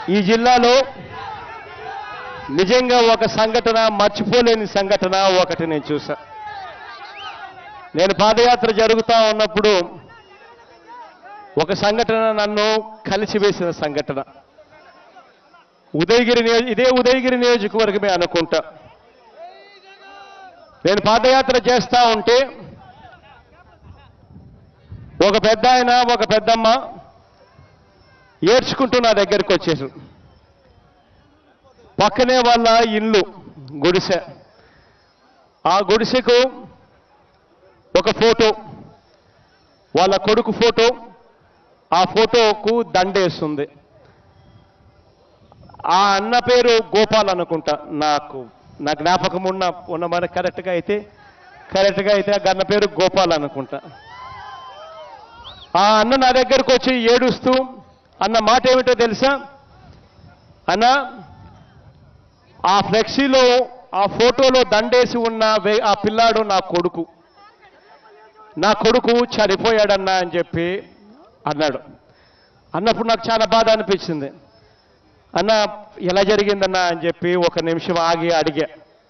ఈ జిల్లాలో నిజంగా ఒక సంఘటన మర్చిపోలేని సంఘటన ఒకటి నేను చూసా నేను పాదయాత్ర జరుగుతూ ఉన్నప్పుడు ఒక సంఘటన నన్ను కలిసివేసిన సంఘటన ఉదయగిరి నియోజ ఇదే ఉదయగిరి నియోజకవర్గమే అనుకుంటా నేను పాదయాత్ర చేస్తా ఉంటే ఒక పెద్ద ఆయన ఒక పెద్దమ్మ ఏడ్చుకుంటూ నా దగ్గరికి వచ్చేసారు పక్కనే వాళ్ళ ఇల్లు గుడిసె ఆ గుడిసెకు ఒక ఫోటో వాళ్ళ కొడుకు ఫోటో ఆ ఫోటోకు దండేస్తుంది ఆ అన్న పేరు గోపాల్ అనుకుంటా నాకు నా జ్ఞాపకం ఉన్న ఉన్న మన కరెక్ట్గా అయితే కరెక్ట్గా అయితే ఆ అన్న పేరు గోపాల్ అనుకుంటా ఆ అన్న నా దగ్గరకు వచ్చి ఏడుస్తూ అన్న మాట ఏమిటో తెలుసా అన్న ఆ ఫ్లెక్సీలో ఆ ఫోటోలో దండేసి ఉన్న వే- ఆ పిల్లాడు నా కొడుకు నా కొడుకు చనిపోయాడన్నా అని చెప్పి అన్నాడు అన్నప్పుడు నాకు చాలా బాధ అనిపించింది అన్న ఎలా జరిగిందన్నా అని చెప్పి ఒక నిమిషం ఆగి అడిగా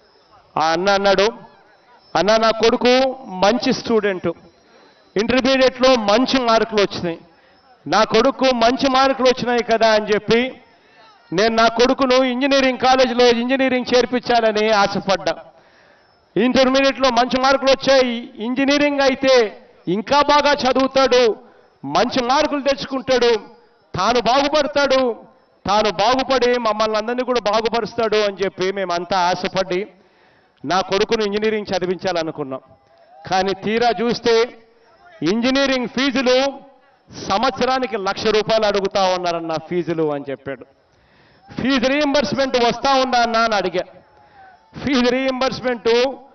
ఆ అన్న అన్నాడు అన్న నా కొడుకు మంచి స్టూడెంట్ ఇంటర్మీడియట్లో మంచి మార్కులు వచ్చినాయి నా కొడుకు మంచి మార్కులు వచ్చినాయి కదా అని చెప్పి నేను నా కొడుకును ఇంజనీరింగ్ కాలేజీలో ఇంజనీరింగ్ చేర్పించాలని ఆశపడ్డా ఇంటర్మీడియట్లో మంచి మార్కులు వచ్చాయి ఇంజనీరింగ్ అయితే ఇంకా బాగా చదువుతాడు మంచి మార్కులు తెచ్చుకుంటాడు తాను బాగుపడతాడు తాను బాగుపడి మమ్మల్ని అందరినీ కూడా బాగుపరుస్తాడు అని చెప్పి మేమంతా ఆశపడి నా కొడుకును ఇంజనీరింగ్ చదివించాలనుకున్నాం కానీ తీరా చూస్తే ఇంజనీరింగ్ ఫీజులు సంవత్సరానికి లక్ష రూపాయలు అడుగుతా ఉన్నారన్న ఫీజులు అని చెప్పాడు ఫీజు రీఎంబర్స్మెంట్ వస్తా ఉందా అన్న అని అడిగా ఫీజు రీఎంబర్స్మెంట్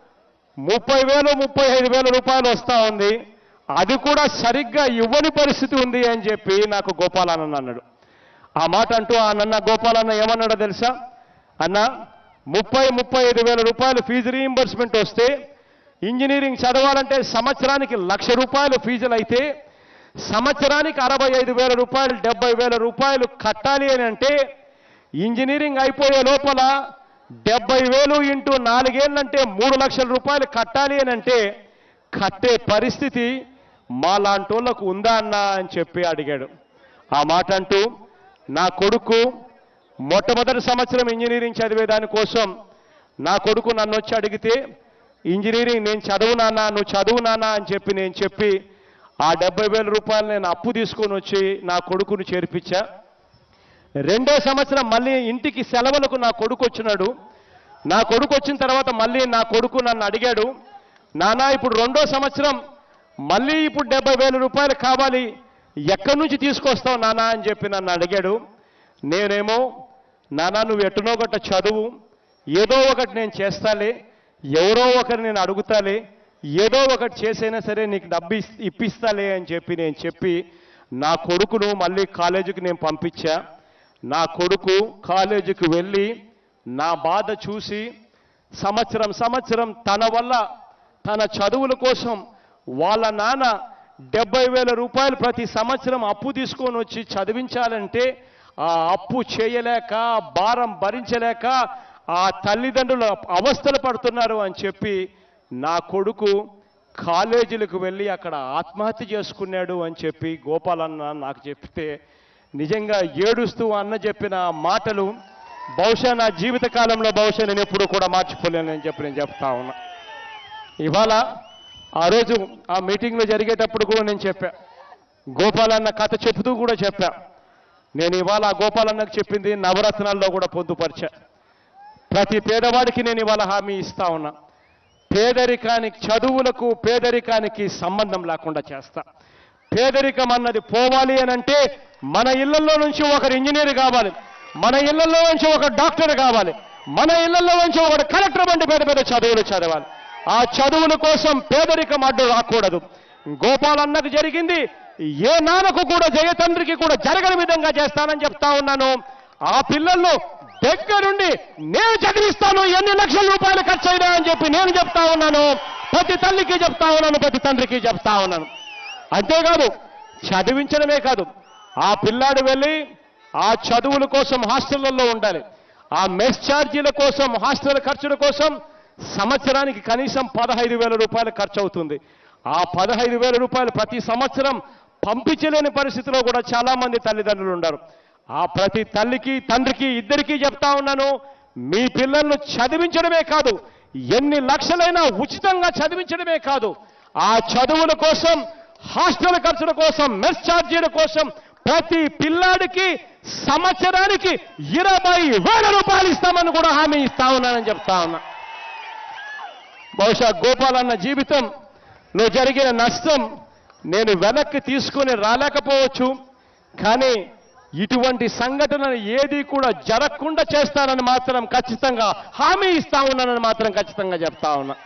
ముప్పై వేలు ముప్పై ఐదు వేల రూపాయలు వస్తా ఉంది అది కూడా సరిగ్గా ఇవ్వని పరిస్థితి ఉంది అని చెప్పి నాకు గోపాలన్న అన్నాడు ఆ మాట అంటూ ఆ నన్న గోపాలన్న ఏమన్నాడో తెలుసా అన్న ముప్పై ముప్పై ఐదు వేల రూపాయలు ఫీజు రీఎంబర్స్మెంట్ వస్తే ఇంజనీరింగ్ చదవాలంటే సంవత్సరానికి లక్ష రూపాయలు ఫీజులు అయితే సంవత్సరానికి అరవై ఐదు వేల రూపాయలు డెబ్బై వేల రూపాయలు కట్టాలి అని అంటే ఇంజనీరింగ్ అయిపోయే లోపల డెబ్బై వేలు ఇంటూ నాలుగేళ్ళంటే మూడు లక్షల రూపాయలు కట్టాలి అని అంటే కట్టే పరిస్థితి మా లాంటోళ్లకు ఉందా అన్నా అని చెప్పి అడిగాడు ఆ మాట అంటూ నా కొడుకు మొట్టమొదటి సంవత్సరం ఇంజనీరింగ్ చదివేదాని కోసం నా కొడుకు నన్ను వచ్చి అడిగితే ఇంజనీరింగ్ నేను చదువు నాన్న నువ్వు చదువు నాన్న అని చెప్పి నేను చెప్పి ఆ డెబ్బై వేల రూపాయలు నేను అప్పు తీసుకొని వచ్చి నా కొడుకును చేర్పించా రెండో సంవత్సరం మళ్ళీ ఇంటికి సెలవులకు నా కొడుకు వచ్చినాడు నా కొడుకు వచ్చిన తర్వాత మళ్ళీ నా కొడుకు నన్ను అడిగాడు నానా ఇప్పుడు రెండో సంవత్సరం మళ్ళీ ఇప్పుడు డెబ్బై వేల రూపాయలు కావాలి ఎక్కడి నుంచి తీసుకొస్తావు నానా అని చెప్పి నన్ను అడిగాడు నేనేమో నానా నువ్వు ఎట్టునో గట్ట చదువు ఏదో ఒకటి నేను చేస్తాలే ఎవరో ఒకరు నేను అడుగుతాలే ఏదో ఒకటి చేసైనా సరే నీకు డబ్బు ఇస్- ఇప్పిస్తాలే అని చెప్పి నేను చెప్పి నా కొడుకును మళ్ళీ కాలేజీకి నేను పంపించా నా కొడుకు కాలేజీకి వెళ్ళి నా బాధ చూసి సంవత్సరం సంవత్సరం తన వల్ల తన చదువుల కోసం వాళ్ళ నాన్న డెబ్బై వేల రూపాయలు ప్రతి సంవత్సరం అప్పు తీసుకొని వచ్చి చదివించాలంటే ఆ అప్పు చేయలేక భారం భరించలేక ఆ తల్లిదండ్రులు అవస్థలు పడుతున్నారు అని చెప్పి నా కొడుకు కాలేజీలకు వెళ్ళి అక్కడ ఆత్మహత్య చేసుకున్నాడు అని చెప్పి గోపాలన్న నాకు చెప్తే నిజంగా ఏడుస్తూ అన్న చెప్పిన మాటలు బహుశా నా జీవిత కాలంలో బహుశా నేను ఎప్పుడూ కూడా మార్చిపోలేనని చెప్పి నేను చెప్తా ఉన్నా ఇవాళ ఆ రోజు ఆ మీటింగ్లో జరిగేటప్పుడు కూడా నేను చెప్పా గోపాలన్న కథ చెబుతూ కూడా చెప్పా నేను ఇవాళ ఆ గోపాలన్నకు చెప్పింది నవరత్నాల్లో కూడా పొందుపరిచా ప్రతి పేదవాడికి నేను ఇవాళ హామీ ఇస్తా ఉన్నా పేదరికానికి చదువులకు పేదరికానికి సంబంధం లేకుండా చేస్తా పేదరికం అన్నది పోవాలి అని అంటే మన ఇళ్లలో నుంచి ఒకరు ఇంజనీర్ కావాలి మన ఇళ్లలో నుంచి ఒక డాక్టర్ కావాలి మన ఇళ్లలో నుంచి ఒక కలెక్టర్ వంటి పెద్ద పెద్ద చదువులు చదవాలి ఆ చదువుల కోసం పేదరికం అడ్డు రాకూడదు గోపాలన్నకు జరిగింది ఏ నాన్నకు కూడా జయతండ్రికి కూడా జరగని విధంగా చేస్తానని చెప్తా ఉన్నాను ఆ పిల్లలను దగ్గరుండి నేను చదివిస్తాను ఎన్ని లక్షల రూపాయలు ఖర్చు అయినా అని చెప్పి నేను చెప్తా ఉన్నాను ప్రతి తల్లికి చెప్తా ఉన్నాను ప్రతి తండ్రికి చెప్తా ఉన్నాను అంతేకాదు చదివించడమే కాదు ఆ పిల్లాడు వెళ్ళి ఆ చదువుల కోసం హాస్టళ్లలో ఉండాలి ఆ మెస్ ఛార్జీల కోసం హాస్టల్ ఖర్చుల కోసం సంవత్సరానికి కనీసం పదహైదు వేల రూపాయలు ఖర్చు అవుతుంది ఆ పదహైదు వేల రూపాయలు ప్రతి సంవత్సరం పంపించలేని పరిస్థితిలో కూడా చాలా మంది తల్లిదండ్రులు ఉన్నారు ఆ ప్రతి తల్లికి తండ్రికి ఇద్దరికీ చెప్తా ఉన్నాను మీ పిల్లలను చదివించడమే కాదు ఎన్ని లక్షలైనా ఉచితంగా చదివించడమే కాదు ఆ చదువుల కోసం హాస్టల్ ఖర్చుల కోసం మెస్ ఛార్జీల కోసం ప్రతి పిల్లాడికి సంవత్సరానికి ఇరవై వేల రూపాయలు ఇస్తామని కూడా హామీ ఇస్తా ఉన్నానని చెప్తా ఉన్నా బహుశా గోపాలన్న జీవితంలో జరిగిన నష్టం నేను వెనక్కి తీసుకొని రాలేకపోవచ్చు కానీ ఇటువంటి సంఘటనలు ఏది కూడా జరగకుండా చేస్తానని మాత్రం ఖచ్చితంగా హామీ ఇస్తా ఉన్నానని మాత్రం ఖచ్చితంగా చెప్తా ఉన్నా